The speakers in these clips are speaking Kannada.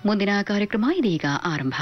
ಮುಂದಿನ ಕಾರ್ಯಕ್ರಮ ಇದೀಗ ಆರಂಭ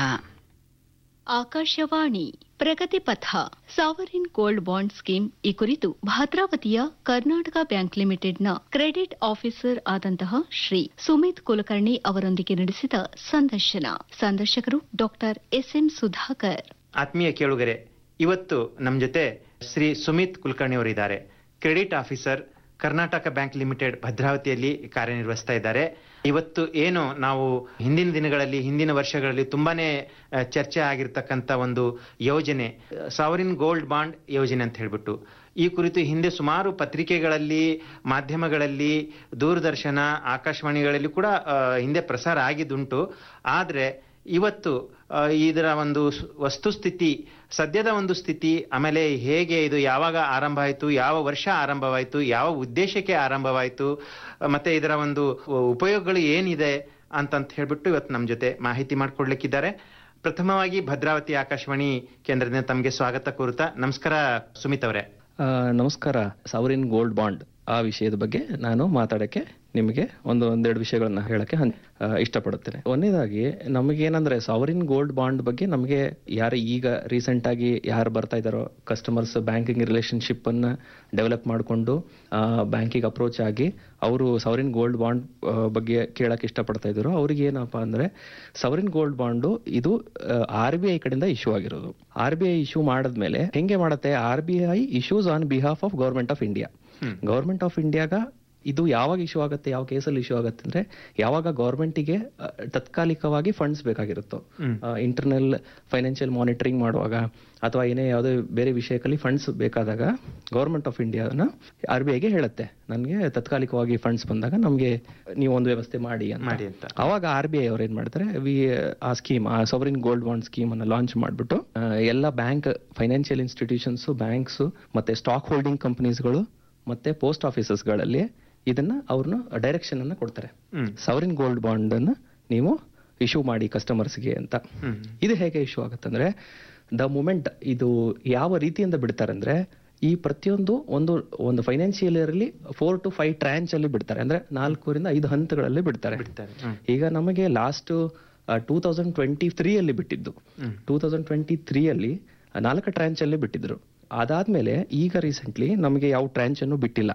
ಆಕಾಶವಾಣಿ ಪ್ರಗತಿ ಪಥ ಸಾವರಿನ್ ಗೋಲ್ಡ್ ಬಾಂಡ್ ಸ್ಕೀಮ್ ಈ ಕುರಿತು ಭದ್ರಾವತಿಯ ಕರ್ನಾಟಕ ಬ್ಯಾಂಕ್ ಲಿಮಿಟೆಡ್ನ ಕ್ರೆಡಿಟ್ ಆಫೀಸರ್ ಆದಂತಹ ಶ್ರೀ ಸುಮಿತ್ ಕುಲಕರ್ಣಿ ಅವರೊಂದಿಗೆ ನಡೆಸಿದ ಸಂದರ್ಶನ ಸಂದರ್ಶಕರು ಡಾಕ್ಟರ್ ಎಸ್ಎಂ ಸುಧಾಕರ್ ಆತ್ಮೀಯ ಕೇಳುಗರೆ ಇವತ್ತು ನಮ್ಮ ಜೊತೆ ಶ್ರೀ ಸುಮಿತ್ ಕುಲಕರ್ಣಿ ಅವರಿದ್ದಾರೆ credit officer Karnataka Bank Limited ಭದ್ರಾವತಿಯಲ್ಲಿ ಕಾರ್ಯನಿರ್ವಹಿಸ್ತಾ ಇದ್ದಾರೆ ಇವತ್ತು ಏನು ನಾವು ಹಿಂದಿನ ದಿನಗಳಲ್ಲಿ ಹಿಂದಿನ ವರ್ಷಗಳಲ್ಲಿ ತುಂಬಾನೇ ಆ, ಚರ್ಚೆ ಆಗಿರ್ತಕ್ಕಂಥ ಒಂದು ಯೋಜನೆ ಸಾವರಿನ್ ಗೋಲ್ಡ್ ಬಾಂಡ್ ಯೋಜನೆ ಅಂತ ಹೇಳ್ಬಿಟ್ಟು ಈ ಕುರಿತು ಹಿಂದೆ ಸುಮಾರು ಪತ್ರಿಕೆಗಳಲ್ಲಿ ಮಾಧ್ಯಮಗಳಲ್ಲಿ ದೂರದರ್ಶನ ಆಕಾಶವಾಣಿಗಳಲ್ಲಿ ಕೂಡ ಆ, ಹಿಂದೆ ಪ್ರಸಾರ ಆಗಿದ್ದುಂಟು ಆದರೆ ಇವತ್ತು ಆ, ಇದರ ಒಂದು ಸ್- ವಸ್ತುಸ್ಥಿತಿ ಸದ್ಯದ ಒಂದು ಸ್ಥಿತಿ ಆಮೇಲೆ ಹೇಗೆ ಇದು ಯಾವಾಗ ಆರಂಭ ಆಯಿತು ಯಾವ ವರ್ಷ ಆರಂಭವಾಯಿತು ಯಾವ ಉದ್ದೇಶಕ್ಕೆ ಆರಂಭವಾಯಿತು ಆ, ಮತ್ತೆ ಇದರ ಒಂದು ಉಪಯೋಗಗಳು ಏನಿದೆ ಅಂತಂತ ಹೇಳ್ಬಿಟ್ಟು ಇವತ್ತು ನಮ್ಮ ಜೊತೆ ಮಾಹಿತಿ ಮಾಡಿಕೊಡ್ಲಿಕ್ಕಿದ್ದಾರೆ ಪ್ರಥಮವಾಗಿ ಭದ್ರಾವತಿ ಆಕಾಶವಾಣಿ ಕೇಂದ್ರದಿಂದ ತಮಗೆ ಸ್ವಾಗತ ಕೋರುತ್ತಾ ನಮಸ್ಕಾರ ಸುಮಿತ್ ಅವರೇ ಆ, ನಮಸ್ಕಾರ ಸಾವರಿನ್ ಗೋಲ್ಡ್ ಬಾಂಡ್ ಆ ವಿಷಯದ ಬಗ್ಗೆ ನಾನು ಮಾತಾಡಕ್ಕೆ ನಿಮಗೆ ಒಂದು ಒಂದೆರಡು ವಿಷಯಗಳನ್ನ ಹೇಳಕ್ಕೆ ಹನ್- ಆ, ಇಷ್ಟಪಡುತ್ತೇನೆ ಒಂದನೇದಾಗಿ ನಮಗೇನಂದ್ರೆ ಸಾವರಿನ್ ಗೋಲ್ಡ್ ಬಾಂಡ್ ಬಗ್ಗೆ ನಮಗೆ ಯಾರು ಈಗ ರೀಸೆಂಟ್ ಆಗಿ ಯಾರು ಬರ್ತಾ ಇದ್ದಾರೋ ಕಸ್ಟಮರ್ಸ್ ಬ್ಯಾಂಕಿಂಗ್ ರಿಲೇಶನ್ಶಿಪ್ ಅನ್ನ ಡೆವಲಪ್ ಮಾಡಿಕೊಂಡು ಬ್ಯಾಂಕಿಗೆ ಅಪ್ರೋಚ್ ಆಗಿ ಅವರು ಸವರಿನ್ ಗೋಲ್ಡ್ ಬಾಂಡ್ ಬಗ್ಗೆ ಕೇಳಕ್ ಇಷ್ಟಪಡ್ತಾ ಇದ್ರು ಅವ್ರಿಗೆ ಏನಪ್ಪಾ ಅಂದ್ರೆ ಸವರಿನ್ ಗೋಲ್ಡ್ ಬಾಂಡು ಇದು ಆರ್ ಬಿ ಐ ಕಡೆಯಿಂದ ಇಶ್ಯೂ ಆಗಿರೋದು ಆರ್ ಬಿ ಐ ಇಶ್ಯೂ ಮಾಡಿದ್ಮೇಲೆ ಹೆಂಗೆ ಮಾಡುತ್ತೆ R B I issues on behalf of government of India government of ಇಂಡಿಯಾಗ ಇದು ಯಾವಾಗ ಇಶ್ಯೂ ಆಗುತ್ತೆ ಯಾವ ಕೇಸಲ್ಲಿ ಇಶ್ಯೂ ಆಗುತ್ತೆ ಅಂದ್ರೆ ಯಾವಾಗ ಗೌರ್ಮೆಂಟಿಗೆ ತತ್ಕಾಲಿಕವಾಗಿ ಫಂಡ್ಸ್ ಬೇಕಾಗಿರುತ್ತೋ ಇಂಟರ್ನಲ್ ಫೈನಾನ್ಷಿಯಲ್ ಮಾನಿಟರಿಂಗ್ ಮಾಡುವಾಗ ಅಥವಾ ಏನೇ ಯಾವುದೇ ಬೇರೆ ವಿಷಯದಲ್ಲಿ ಫಂಡ್ಸ್ ಬೇಕಾದಾಗ ಗೌರ್ಮೆಂಟ್ ಆಫ್ ಇಂಡಿಯಾನ ಆರ್ ಬಿ ಐಗೆ ಹೇಳುತ್ತೆ ನನಗೆ ತತ್ಕಾಲಿಕವಾಗಿ ಫಂಡ್ಸ್ ಬಂದಾಗ ನಮಗೆ ನೀವು ಒಂದು ವ್ಯವಸ್ಥೆ ಮಾಡಿ ಅಂತ ಮಾಡಿ ಅಂತ ಅವಾಗ ಆರ್ ಬಿ ಐ ಅವ್ರು ಏನ್ ಮಾಡ್ತಾರೆ ವಿ ಆ ಸ್ಕೀಮ್ ಆ ಸವರಿನ್ ಗೋಲ್ಡ್ ಬಾಂಡ್ ಸ್ಕೀಮ್ ಅನ್ನ ಲಾಂಚ್ ಮಾಡಿಬಿಟ್ಟು ಎಲ್ಲ ಬ್ಯಾಂಕ್ ಫೈನಾನ್ಷಿಯಲ್ ಇನ್ಸ್ಟಿಟ್ಯೂಷನ್ಸ್ ಬ್ಯಾಂಕ್ಸ್ ಮತ್ತೆ ಸ್ಟಾಕ್ ಹೋಲ್ಡಿಂಗ್ ಕಂಪನೀಸ್ಗಳು ಮತ್ತೆ ಪೋಸ್ಟ್ ಆಫೀಸಸ್ಗಳಲ್ಲಿ ಇದನ್ನ ಅವ್ರನ್ನ ಡೈರೆಕ್ಷನ್ ಅನ್ನ ಕೊಡ್ತಾರೆ ಹ್ಮ್. ಸವರಿನ್ ಗೋಲ್ಡ್ ಬಾಂಡ್ ಅನ್ನ ನೀವು ಇಶ್ಯೂ ಮಾಡಿ ಕಸ್ಟಮರ್ಸ್ಗೆ ಅಂತ ಹ್ಮ್. ಇದು ಹೇಗೆ ಇಶ್ಯೂ ಆಗುತ್ತಂದ್ರೆ ದ ಮೂಮೆಂಟ್ ಇದು ಯಾವ ರೀತಿಯಿಂದ ಬಿಡ್ತಾರೆ ಅಂದ್ರೆ ಈ ಪ್ರತಿಯೊಂದು ಒಂದು ಒಂದು ಫೈನಾನ್ಷಿಯಲ್ ಇಯರ್ ಅಲ್ಲಿ ಫೋರ್ ಟು ಫೈವ್ ಟ್ರಾಂಚ್ ಅಲ್ಲಿ ಬಿಡ್ತಾರೆ ಅಂದ್ರೆ ನಾಲ್ಕರಿಂದ ಐದು ಹಂತಗಳಲ್ಲಿ ಬಿಡ್ತಾರೆ ಬಿಡ್ತಾರೆ ಹ್ಮ್. ಈಗ ನಮಗೆ last two thousand twenty three ಅಲ್ಲಿ ಬಿಟ್ಟಿದ್ದು ಹ್ಮ್. ಟೂ ತೌಸಂಡ್ ಟ್ವೆಂಟಿ ತ್ರೀ ಅಲ್ಲಿ ನಾಲ್ಕು ಟ್ರಾಂಚ್ ಅಲ್ಲಿ ಬಿಟ್ಟಿದ್ರು ಅದಾದ್ಮೇಲೆ ಈಗ ರೀಸೆಂಟ್ಲಿ ನಮಗೆ ಯಾವ ಟ್ರಾಂಚ್ ಅನ್ನು ಬಿಟ್ಟಿಲ್ಲ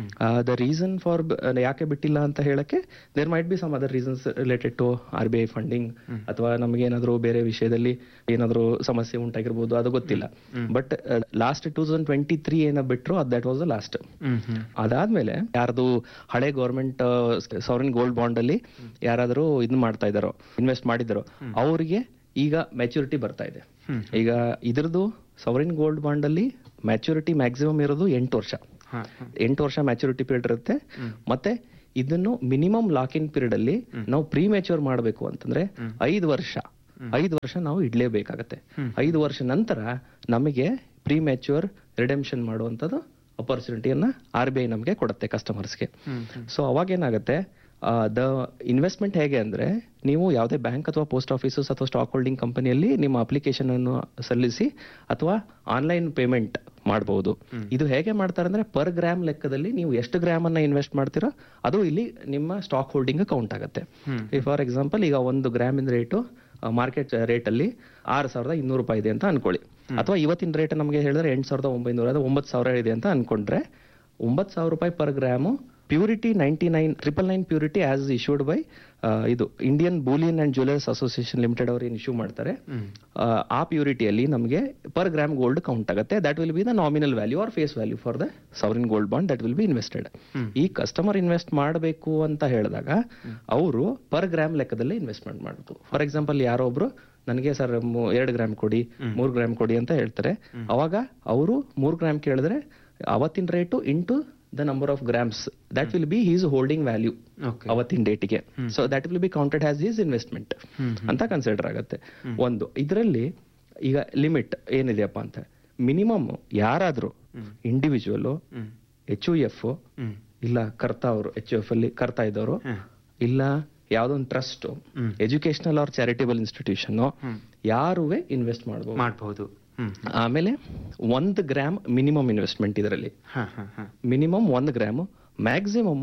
ದ ರೀಸನ್ ಫಾರ್ ಯಾಕೆ ಬಿಟ್ಟಿಲ್ಲ ಅಂತ ಹೇಳಕ್ಕೆ there might be some other reasons related to R B I funding ಅಥವಾ ನಮಗೆ ಏನಾದ್ರು ಬೇರೆ ವಿಷಯದಲ್ಲಿ ಏನಾದ್ರು ಸಮಸ್ಯೆ ಉಂಟಾಗಿರ್ಬೋದು ಅದು ಗೊತ್ತಿಲ್ಲ but last two thousand twenty three ಏನ ಬಿಟ್ರು ಅದು that was the last hmm hmm ಅದಾದ್ಮೇಲೆ ಯಾರ್ದು ಹಳೆ ಗೌರ್ಮೆಂಟ್ ಸವರಿನ್ ಗೋಲ್ಡ್ ಬಾಂಡ್ ಅಲ್ಲಿ ಯಾರಾದರೂ ಇದನ್ನ ಮಾಡ್ತಾ ಇದಾರೋ ಇನ್ವೆಸ್ಟ್ ಮಾಡಿದಾರೋ ಅವರಿಗೆ ಈಗ ಮೆಚುರಿಟಿ ಬರ್ತಾ ಇದೆ ಈಗ ಇದ್ರದ್ದು ಸವರಿನ್ ಗೋಲ್ಡ್ ಬಾಂಡ್ ಅಲ್ಲಿ ಮ್ಯಾಚುರಿಟಿ ಮ್ಯಾಕ್ಸಿಮಮ್ ಇರೋದು ಎಂಟು ವರ್ಷ ಹಾ ಎಂಟು ವರ್ಷ ಮ್ಯಾಚುರಿಟಿ ಪೀರಿಯಡ್ ಇರುತ್ತೆ ಮತ್ತೆ ಇದನ್ನು ಮಿನಿಮಮ್ ಲಾಕ್ ಇನ್ ಪೀರಿಯಡ್ ಅಲ್ಲಿ ನಾವು ಪ್ರೀ ಮ್ಯಾಚೂರ್ ಮಾಡಬೇಕು ಅಂತಂದ್ರೆ ಐದು ವರ್ಷ ಐದು ವರ್ಷ ನಾವು ಇಡ್ಲೇಬೇಕಾಗತ್ತೆ ಐದು ವರ್ಷ ನಂತರ ನಮಗೆ ಪ್ರೀ ಮ್ಯಾಚೂರ್ ರಿಡೆಂಪ್ಷನ್ ಮಾಡುವಂಥದ್ದು ಅಪರ್ಚುನಿಟಿಯನ್ನ ಆರ್ ಬಿ ಐ ನಮಗೆ ಕೊಡುತ್ತೆ ಕಸ್ಟಮರ್ಸ್ಗೆ ಸೊ ಅವಾಗ ಏನಾಗುತ್ತೆ ದ ಇನ್ವೆಸ್ಟ್ಮೆಂಟ್ ಹೇಗೆ ಅಂದ್ರೆ ನೀವು ಯಾವುದೇ ಬ್ಯಾಂಕ್ ಅಥವಾ ಪೋಸ್ಟ್ ಆಫೀಸಸ್ ಅಥವಾ ಸ್ಟಾಕ್ ಹೋಲ್ಡಿಂಗ್ ಕಂಪನಿಯಲ್ಲಿ ನಿಮ್ಮ ಅಪ್ಲಿಕೇಶನ್ ಅನ್ನು ಸಲ್ಲಿಸಿ ಅಥವಾ ಆನ್ಲೈನ್ ಪೇಮೆಂಟ್ ಮಾಡಬಹುದು ಇದು ಹೇಗೆ ಮಾಡ್ತಾರೆ ಅಂದ್ರೆ ಪರ್ ಗ್ರಾಮ್ ಲೆಕ್ಕದಲ್ಲಿ ನೀವು ಎಷ್ಟು ಗ್ರಾಮ್ ಅನ್ನ ಇನ್ವೆಸ್ಟ್ ಮಾಡ್ತೀರೋ ಅದು ಇಲ್ಲಿ ನಿಮ್ಮ ಸ್ಟಾಕ್ ಹೋಲ್ಡಿಂಗ್ ಕೌಂಟ್ ಆಗುತ್ತೆ ಫಾರ್ ಎಕ್ಸಾಂಪಲ್ ಈಗ ಒಂದು ಗ್ರಾಮಿನ ರೇಟು ಮಾರ್ಕೆಟ್ ರೇಟ್ ಅಲ್ಲಿ ಆರು ಸಾವಿರದ ಇನ್ನೂರು ರೂಪಾಯಿ ಇದೆ ಅಂತ ಅನ್ಕೊಳ್ಳಿ ಅಥವಾ ಇವತ್ತಿನ ರೇಟ್ ನಮಗೆ ಹೇಳಿದ್ರೆ ಎಂಟು ಸಾವಿರದ ಒಂಬೈನೂರ ಅದು ಒಂಬತ್ತು ಸಾವಿರ ಇದೆ ಅಂತ ಅನ್ಕೊಂಡ್ರೆ ಒಂಬತ್ತು ಸಾವಿರ ರೂಪಾಯಿ per gram purity ninety nine triple nine purity as issued by ಇದು Indian bullion and jewellers association limited ಅವರು ಏನು ಇಶ್ಯೂ ಮಾಡ್ತಾರೆ ಆ, ಆ ಪ್ಯೂರಿಟಿಯಲ್ಲಿ ನಮಗೆ ಪರ್ ಗ್ರಾಮ್ ಗೋಲ್ಡ್ ಕೌಂಟ್ ಆಗುತ್ತೆ that will be the nominal value or face value for the sovereign gold bond that will be invested ಈ ಕಸ್ಟಮರ್ ಇನ್ವೆಸ್ಟ್ ಮಾಡಬೇಕು ಅಂತ ಹೇಳಿದಾಗ ಅವರು ಪರ್ ಗ್ರಾಮ್ ಲೆಕ್ಕದಲ್ಲಿ ಇನ್ವೆಸ್ಟ್ಮೆಂಟ್ ಮಾಡಬೇಕು ಫಾರ್ ಎಕ್ಸಾಂಪಲ್ ಯಾರೋ ಒಬ್ರು ನನಗೆ ಸರ್ ಎರಡು ಗ್ರಾಮ್ ಕೊಡಿ ಮೂರು ಗ್ರಾಮ್ ಕೊಡಿ ಅಂತ ಹೇಳ್ತಾರೆ ಅವಾಗ ಅವರು ಮೂರು ಗ್ರಾಮ್ ಕೇಳಿದ್ರೆ ಅವತ್ತಿನ rate into the number of grams that will be his holding value Okay. ಅವತ್ತಿನ ಡೇಟಿಗೆ so that will be counted has his investment ಅಂತ ಕನ್ಸಿಡರ್ ಆಗುತ್ತೆ ಒಂದು ಇದರಲ್ಲಿ ಈಗ ಲಿಮಿಟ್ ಏನಿದೆಯಪ್ಪ ಅಂತ ಮಿನಿಮಮ್ ಯಾರಾದ್ರೂ individual H U F hmm ಇಲ್ಲ ಕರ್ತಾ ಅವರು ಎಚ್ ಯು ಎಫ್ ಅಲ್ಲಿ ಕರ್ತಾ ಇದ್ದವರು ಇಲ್ಲ ಯಾವ್ದೊಂದು trust educational or charitable institution ಯಾರುವೆ ಇನ್ವೆಸ್ಟ್ ಮಾಡಬಹುದು ಮಾಡಬಹುದು ಹ್ಮ್ ಆಮೇಲೆ ಒಂದು ಗ್ರಾಮ್ ಮಿನಿಮಮ್ ಇನ್ವೆಸ್ಟ್ಮೆಂಟ್ ಇದರಲ್ಲಿ ಹಾ ಹಾ ಹಾ ಮಿನಿಮಮ್ ಒಂದು gram maximum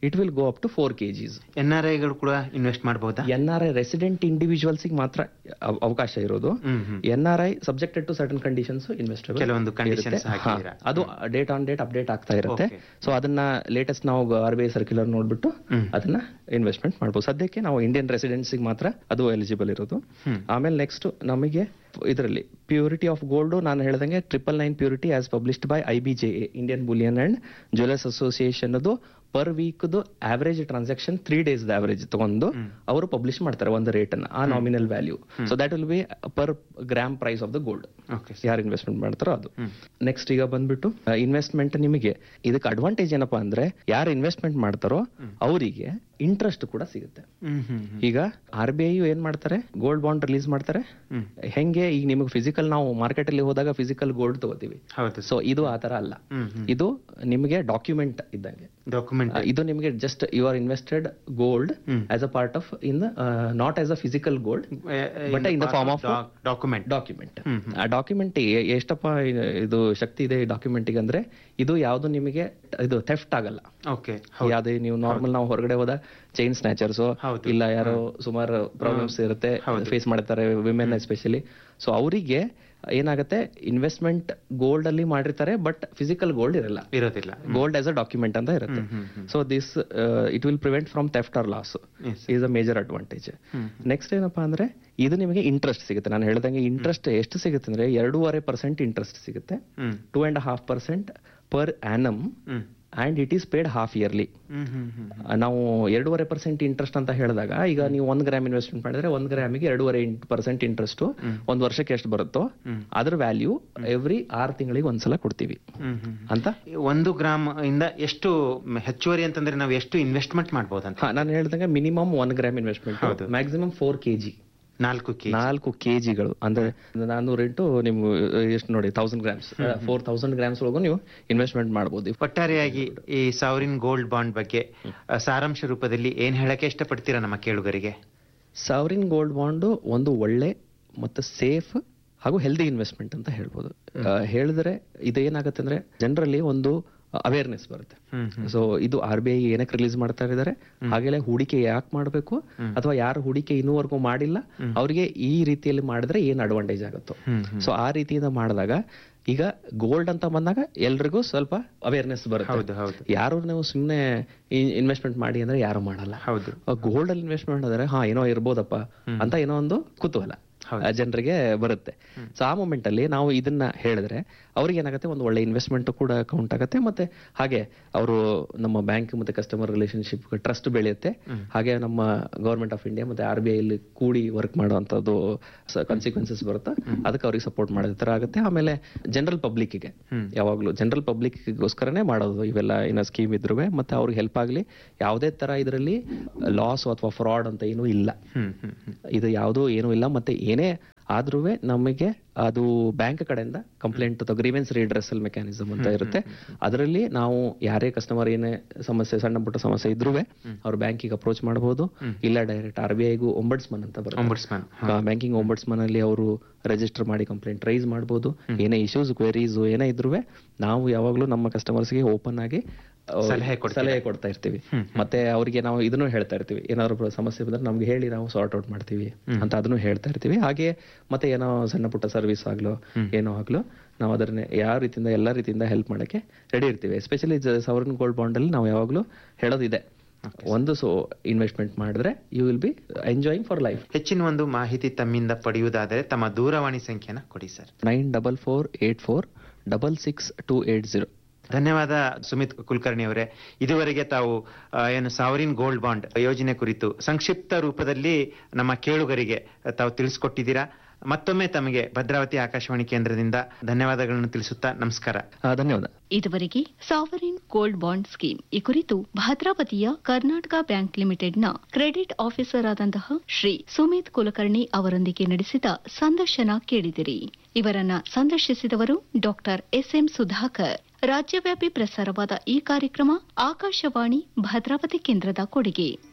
it will go up to four K Gs N R ಐಗಳು ಕೂಡ ಇನ್ವೆಸ್ಟ್ ಮಾಡಬಹುದಾ N R I resident individuals ಮಾತ್ರ ಅವ- ಅವಕಾಶ ಇರೋದು ಹ್ಮ್ ಹ್ಮ್ N R I subjected to certain conditions investable ಕೆಲವೊಂದು conditions ಹಾಕಿದ್ದೀರಾ. ಅದು ಡೇಟ್ ಆನ್ ಡೇಟ್ ಅಪ್ಡೇಟ್ ಆಗ್ತಾ ಇರುತ್ತೆ Okay. ಸೊ ಅದನ್ನ ಲೇಟೆಸ್ಟ್ ನಾವು ಆರ್ ಬಿ ಐ ಸರ್ಕ್ಯುಲರ್ ನೋಡ್ಬಿಟ್ಟು ಹ್ಮ್. ಅದನ್ನ ಇನ್ವೆಸ್ಟ್ಮೆಂಟ್ ಮಾಡ್ಬೋದು ಸದ್ಯಕ್ಕೆ ನಾವು ಇಂಡಿಯನ್ ರೆಸಿಡೆನ್ಸಿಗೆ ಮಾತ್ರ ಅದು ಎಲಿಜಿಬಲ್ ಇರೋದು ಹ್ಮ್. ಆಮೇಲೆ ನೆಕ್ಸ್ಟ್ ನಮಗೆ ಇದರಲ್ಲಿ ಪ್ಯೂರಿಟಿ ಆಫ್ ಗೋಲ್ಡ್ ನಾನು ಹೇಳ್ದಂಗೆ triple nine purity as published by I B J Indian bullion and jewellers association per ವೀಕ್ದು average transaction three days average ತಗೊಂಡು ಅವರು ಪಬ್ಲಿಷ್ ಮಾಡ್ತಾರೆ ಒಂದು ರೇಟ್ ಅನ್ನ ಆ nominal value so that will be per gram price of the gold okay ಯಾರು ಇನ್ವೆಸ್ಟ್ಮೆಂಟ್ ಮಾಡ್ತಾರೋ ಅದು ಹ್ಮ್. ನೆಕ್ಸ್ಟ್ ಈಗ ಬಂದ್ಬಿಟ್ಟು ಇನ್ವೆಸ್ಟ್ಮೆಂಟ್ ನಿಮಗೆ ಇದಕ್ಕೆ ಅಡ್ವಾಂಟೇಜ್ ಏನಪ್ಪಾ ಅಂದ್ರೆ ಯಾರು ಇನ್ವೆಸ್ಟ್ಮೆಂಟ್ ಮಾಡ್ತಾರೋ ಅವರಿಗೆ ಇಂಟ್ರೆಸ್ಟ್ ಕೂಡ ಸಿಗುತ್ತೆ ಹ್ಮ್ ಹ್ಮ್ ಹ್ಮ್ ಈಗ ಆರ್ ಬಿ ಐ ಏನ್ ಮಾಡ್ತಾರೆ ಗೋಲ್ಡ್ ಬಾಂಡ್ ರಿಲೀಸ್ ಮಾಡ್ತಾರೆ ಹ್ಮ್. ಹೆಂಗೆ ಈಗ ನಿಮಗೆ ಫಿಸಿಕಲ್ ನಾವು ಮಾರ್ಕೆಟ್ ಅಲ್ಲಿ ಹೋದಾಗ ಫಿಸಿಕಲ್ ಗೋಲ್ಡ್ ತಗೋತೀವಿ ಹೌದು ಸೊ ಇದು ಆ ತರ ಅಲ್ಲ ಹ್ಮ್ ಹ್ಮ್ ಇದು ನಿಮಗೆ ಡಾಕ್ಯುಮೆಂಟ್ ಇದ್ದಂಗೆ ಡಾಕ್ಯುಮೆಂಟ್ ಆ, ಇದು ನಿಮಗೆ just you are invested gold hmm. As a part of in not as a physical gold but in the form of document document hmm, ಆ ಡಾಕ್ಯುಮೆಂಟ್ ಎಷ್ಟಪ್ಪ ಇದು ಶಕ್ತಿ ಇದೆ ಈ ಡಾಕ್ಯುಮೆಂಟ್ಗೆ ಅಂದ್ರೆ ಇದು ಯಾವುದು ನಿಮಗೆ ಇದು ಥೆಫ್ಟ್ ಆಗಲ್ಲ ಓಕೆ ಯಾವ್ದೇ ನೀವು ನಾರ್ಮಲ್ ನಾವು ಹೊರಗಡೆ ಹೋದ ಚೈನ್ ಸ್ನ್ಯಾಚರ್ಸ್ ಹೌದು. ಇಲ್ಲ ಯಾರೋ ಸುಮಾರು ಪ್ರಾಬ್ಲಮ್ಸ್ ಇರುತ್ತೆ ಫೇಸ್ ಮಾಡ್ತಾರೆ ವಿಮೆನ್ ಎಸ್ಪೆಷಲಿ ಸೊ ಅವರಿಗೆ ಏನಾಗುತ್ತೆ ಇನ್ವೆಸ್ಟ್ಮೆಂಟ್ ಗೋಲ್ಡ್ ಅಲ್ಲಿ ಮಾಡಿರ್ತಾರೆ ಬಟ್ ಫಿಸಿಕಲ್ ಗೋಲ್ಡ್ ಇರಲ್ಲ ಇರೋದಿಲ್ಲ ಗೋಲ್ಡ್ ಆಸ್ ಅ ಡಾಕ್ಯುಮೆಂಟ್ ಅಂತ ಇರುತ್ತೆ hmm, hmm, so this it will prevent from theft or loss Yes. Is a major advantage hmm. Next ಏನಪ್ಪಾ ಅಂದ್ರೆ ಇದು ನಿಮಗೆ ಇಂಟ್ರೆಸ್ಟ್ ಸಿಗುತ್ತೆ ನಾನು ಹೇಳ್ದಂಗೆ ಇಂಟ್ರೆಸ್ಟ್ ಎಷ್ಟು ಸಿಗುತ್ತೆ ಅಂದ್ರೆ ಎರಡೂವರೆ ಪರ್ಸೆಂಟ್ ಇಂಟ್ರೆಸ್ಟ್ ಸಿಗುತ್ತೆ hmm two and half percent per annum hmm and it is paid half yearly hmm hmm hmm ನಾವು ಎರಡೂವರೆ ಪರ್ಸೆಂಟ್ ಇಂಟ್ರೆಸ್ಟ್ ಅಂತ ಹೇಳಿದಾಗ ಈಗ ನೀವು ಒಂದ್ ಗ್ರಾಮ್ ಇನ್ವೆಸ್ಟ್ಮೆಂಟ್ ಮಾಡಿದ್ರೆ ಒಂದ್ ಗ್ರಾಮಿಗೆ ಎರಡೂವರೆ ಪರ್ಸೆಂಟ್ ಇಂಟ್ರೆಸ್ಟ್ ಒಂದ್ ವರ್ಷಕ್ಕೆ ಎಷ್ಟು ಬರುತ್ತೋ ಅದ್ರ ವ್ಯಾಲ್ಯೂ ಎವ್ರಿ ಆರು ತಿಂಗಳಿಗೆ ಒಂದ್ಸಲ ಕೊಡ್ತೀವಿ ಹ್ಮ್ ಹ್ಮ್ ಅಂತ ಒಂದು ಗ್ರಾಮ್ ಇಂದ ಎಷ್ಟು ಹೆಚ್ಚುವರಿ ಅಂತಂದ್ರೆ ನಾವು ಎಷ್ಟು ಇನ್ವೆಸ್ಟ್ಮೆಂಟ್ ಮಾಡ್ಬೋದಂತ ಹಾ ನಾನು ಹೇಳ್ದಂಗೆ ಮಿನಿಮಮ್ ಒನ್ ಗ್ರಾಮ್ ಇನ್ವೆಸ್ಟ್ಮೆಂಟ್ ಹೌದು. ಮ್ಯಾಕ್ಸಿಮಮ್ ಫೋರ್ ಕೆಜಿ ನಾಲ್ಕು ಕೆ ನಾಲ್ಕು ಕೆಜಿಗಳು ಅಂದ್ರೆ ನಾನ್ನೂರು ಇಂಟು ನಿಮ್ಗೆ ಎಷ್ಟು ನೋಡಿ thousand grams four thousand grams ಒಳಗೂ ನೀವು ಇನ್ವೆಸ್ಟ್ಮೆಂಟ್ ಮಾಡ್ಬೋದು ಒಟ್ಟಾರೆಯಾಗಿ ಈ ಸಾವರಿನ್ ಗೋಲ್ಡ್ ಬಾಂಡ್ ಬಗ್ಗೆ ಆ, ಸಾರಾಂಶ ರೂಪದಲ್ಲಿ ಏನ್ ಹೇಳಕ್ಕೆ ಇಷ್ಟಪಡ್ತೀರಾ ನಮ್ಮ ಕೇಳುಗರಿಗೆ ಸಾವರಿನ್ ಗೋಲ್ಡ್ ಬಾಂಡ್ ಒಂದು ಒಳ್ಳೆ ಮತ್ತು ಸೇಫ್ ಹಾಗೂ ಹೆಲ್ದಿ ಇನ್ವೆಸ್ಟ್ಮೆಂಟ್ ಅಂತ ಹೇಳ್ಬೋದು ಆ, ಹೇಳಿದ್ರೆ ಇದೇನಾಗುತ್ತೆ ಅಂದ್ರೆ ಜನರಲ್ಲಿ ಒಂದು ಅವೇರ್ನೆಸ್ ಬರುತ್ತೆ ಹ್ಮ್ ಸೊ ಇದು ಆರ್ ಬಿ ಐ ಏನಕ್ಕೆ ರಿಲೀಸ್ ಮಾಡ್ತಾ ಇದ್ದಾರೆ ಹಾಗೆಲ್ಲ ಹೂಡಿಕೆ ಯಾಕೆ ಮಾಡಬೇಕು ಅಥವಾ ಯಾರು ಹೂಡಿಕೆ ಇನ್ನೂವರೆಗೂ ಮಾಡಿಲ್ಲ ಅವರಿಗೆ ಈ ರೀತಿಯಲ್ಲಿ ಮಾಡಿದ್ರೆ ಏನ್ ಅಡ್ವಾಂಟೇಜ್ ಆಗುತ್ತೋ ಹ್ಮ್ ಸೊ ಆ ರೀತಿಯಿಂದ ಮಾಡಿದಾಗ ಈಗ ಗೋಲ್ಡ್ ಅಂತ ಬಂದಾಗ ಎಲ್ರಿಗೂ ಸ್ವಲ್ಪ ಅವೇರ್ನೆಸ್ ಬರುತ್ತೆ ಹೌದು ಹೌದು ಯಾರು ನೀವು ಸುಮ್ಮನೆ ಇನ್ವೆಸ್ಟ್ಮೆಂಟ್ ಮಾಡಿ ಅಂದ್ರೆ ಯಾರು ಮಾಡಲ್ಲ ಹೌದು ಗೋಲ್ಡ್ ಅಲ್ಲಿ ಇನ್ವೆಸ್ಟ್ಮೆಂಟ್ ಮಾಡಿದ್ರೆ ಹಾ ಏನೋ ಇರ್ಬೋದಪ್ಪ ಅಂತ ಏನೋ ಒಂದು ಕುತೂಹಲ ಹೌದು. ಆ ಜನರಿಗೆ ಬರುತ್ತೆ ಸೊ ಆ ಮೂಮೆಂಟ್ ಅಲ್ಲಿ ನಾವು ಇದನ್ನ ಹೇಳಿದ್ರೆ ಅವ್ರಿಗೆ ಏನಾಗುತ್ತೆ ಒಂದು ಒಳ್ಳೆ ಇನ್ವೆಸ್ಟ್ಮೆಂಟ್ ಕೂಡ ಕೌಂಟ್ ಆಗುತ್ತೆ ಮತ್ತೆ ಹಾಗೆ ಅವರು ನಮ್ಮ ಬ್ಯಾಂಕ್ ಮತ್ತೆ ಕಸ್ಟಮರ್ ರಿಲೇಶನ್ಶಿಪ್ ಟ್ರಸ್ಟ್ ಬೆಳೆಯುತ್ತೆ ಹಾಗೆ ನಮ್ಮ ಗವರ್ಮೆಂಟ್ ಆಫ್ ಇಂಡಿಯಾ ಮತ್ತೆ ಆರ್ ಬಿ ಐ ಅಲ್ಲಿ ಕೂಡಿ ವರ್ಕ್ ಮಾಡುವಂತದ್ದು ಕಾನ್ಸಿಕ್ವೆನ್ಸಸ್ ಬರುತ್ತೆ ಅದಕ್ಕೆ ಅವ್ರಿಗೆ ಸಪೋರ್ಟ್ ಮಾಡಿದ ತರ ಆಗುತ್ತೆ ಆಮೇಲೆ ಜನರಲ್ ಪಬ್ಲಿಕ್ಗೆ ಯಾವಾಗ್ಲೂ ಜನರಲ್ ಪಬ್ಲಿಕ್ಗೋಸ್ಕರನೇ ಮಾಡೋದು ಇವೆಲ್ಲ ಏನೋ ಸ್ಕೀಮ್ ಇದ್ರು ಮತ್ತೆ ಅವ್ರಿಗೆ ಹೆಲ್ಪ್ ಆಗಲಿ ಯಾವುದೇ ತರ ಇದರಲ್ಲಿ ಲಾಸ್ ಅಥವಾ ಫ್ರಾಡ್ ಅಂತ ಏನೂ ಇಲ್ಲ ಹ್ಮ್ ಹ್ಮ್ ಹ್ಮ್ ಇದು ಯಾವುದೂ ಏನೂ ಇಲ್ಲ ಮತ್ತೆ ಏನೇ ಆದ್ರೂ ನಮಗೆ ಅದು ಬ್ಯಾಂಕ್ ಕಡೆಯಿಂದ ಕಂಪ್ಲೇಂಟ್ ಅಥವಾ ಗ್ರೀವೆನ್ಸ್ ರೀಡ್ರೆಸಲ್ ಮೆಕ್ಯಾನಿಸಮ್ ಅಂತ ಇರುತ್ತೆ ಅದರಲ್ಲಿ ನಾವು ಯಾರೇ ಕಸ್ಟಮರ್ ಏನೇ ಸಮಸ್ಯೆ ಸಣ್ಣ ಪುಟ್ಟ ಸಮಸ್ಯೆ ಇದ್ರೂ ಅವ್ರು ಬ್ಯಾಂಕಿಗೆ ಅಪ್ರೋಚ್ ಮಾಡಬಹುದು ಇಲ್ಲ ಡೈರೆಕ್ಟ್ ಆರ್ ಬಿ ಐಗೂ ಒಂಬಡ್ಸ್ಮನ್ ಅಂತ ಬರುತ್ತೆ Ombudsman. ಬ್ಯಾಂಕಿಂಗ್ ಒಂಬಡ್ಸ್ಮನ್ ಅಲ್ಲಿ ಅವರು ರಿಜಿಸ್ಟರ್ ಮಾಡಿ ಕಂಪ್ಲೇಂಟ್ ರೈಸ್ ಮಾಡಬಹುದು ಏನೇ ಇಶ್ಯೂಸ್ ಕ್ವೆರೀಸ್ ಏನೇ ಇದ್ರೂ ನಾವು ಯಾವಾಗಲೂ ನಮ್ಮ ಕಸ್ಟಮರ್ಸ್ಗೆ ಓಪನ್ ಆಗಿ ಆ, ಸಲಹೆ ಕೊಡ್ತೀರಾ? ಸಲಹೆ ಕೊಡ್ತಾ ಇರ್ತೀವಿ ಮತ್ತೆ ಅವರಿಗೆ ನಾವು ಇದನ್ನು ಹೇಳ್ತಾ ಇರ್ತೀವಿ ಏನಾದ್ರು ಪ್ರ- ಸಮಸ್ಯೆ ಬಂದ್ರೆ ನಮ್ಗೆ ಹೇಳಿ ನಾವು ಸಾರ್ಟ್ ಔಟ್ ಮಾಡ್ತೀವಿ ಅಂತ ಅದನ್ನು ಹೇಳ್ತಾ ಇರ್ತೀವಿ ಹಾಗೆ ಮತ್ತೆ ಏನೋ ಸಣ್ಣ ಪುಟ್ಟ ಸರ್ವಿಸ್ ಆಗ್ಲೋ ಏನೋ ಆಗ್ಲೋ ನಾವು ಅದನ್ನ ಯಾವ ರೀತಿಯಿಂದ ಎಲ್ಲ ರೀತಿಯಿಂದ ಹೆಲ್ಪ್ ಮಾಡಕ್ಕೆ ರೆಡಿ ಇರ್ತೀವಿ ಎಸ್ಪೆಷಲಿ ಸವರ್ನ್ ಗೋಲ್ಡ್ ಬಾಂಡ್ ಅಲ್ಲಿ ನಾವು ಯಾವಾಗಲೂ ಹೇಳೋದಿದೆ ಒಂದು ಸೊ ಇನ್ವೆಸ್ಟ್ಮೆಂಟ್ ಮಾಡಿದ್ರೆ you will be enjoying for life ಹೆಚ್ಚಿನ ಒಂದು ಮಾಹಿತಿ ತಮ್ಮಿಂದ ಪಡೆಯುವುದಾದರೆ ತಮ್ಮ ದೂರವಾಣಿ ಸಂಖ್ಯೆನ ಕೊಡಿ sir nine double four eight four double six two eight zero ಧನ್ಯವಾದ ಸುಮಿತ್ ಕುಲಕರ್ಣಿ ಅವರೇ ಇದುವರೆಗೆ ತಾವು ಆ, ಏನು ಸಾವರಿನ್ ಗೋಲ್ಡ್ ಬಾಂಡ್ ಯೋಜನೆ ಕುರಿತು ಸಂಕ್ಷಿಪ್ತ ರೂಪದಲ್ಲಿ ನಮ್ಮ ಕೇಳುಗರಿಗೆ ತಾವು ತಿಳಿಸ್ಕೊಟ್ಟಿದ್ದೀರಾ ಮತ್ತೊಮ್ಮೆ ತಮಗೆ ಭದ್ರಾವತಿ ಆಕಾಶವಾಣಿ ಕೇಂದ್ರದಿಂದ ಧನ್ಯವಾದಗಳನ್ನು ತಿಳಿಸುತ್ತಾ ನಮಸ್ಕಾರ ಧನ್ಯವಾದ ಇದುವರೆಗೆ ಸಾವರಿನ್ ಗೋಲ್ಡ್ ಬಾಂಡ್ ಸ್ಕೀಮ್ ಈ ಕುರಿತು ಭದ್ರಾವತಿಯ ಕರ್ನಾಟಕ ಬ್ಯಾಂಕ್ ಲಿಮಿಟೆಡ್ನ ಕ್ರೆಡಿಟ್ ಆಫೀಸರ್ ಆದಂತಹ ಶ್ರೀ ಸುಮಿತ್ ಕುಲಕರ್ಣಿ ಅವರೊಂದಿಗೆ ನಡೆಸಿದ ಸಂದರ್ಶನ ಕೇಳಿದಿರಿ ಇವರನ್ನ ಸಂದರ್ಶಿಸಿದವರು ಡಾಕ್ಟರ್ ಎಸ್ಎಂ ಸುಧಾಕರ್ ರಾಜ್ಯವ್ಯಾಪಿ ಪ್ರಸಾರವಾದ ಈ ಕಾರ್ಯಕ್ರಮ ಆಕಾಶವಾಣಿ ಭದ್ರಾವತಿ ಕೇಂದ್ರದ ಕೊಡುಗೆ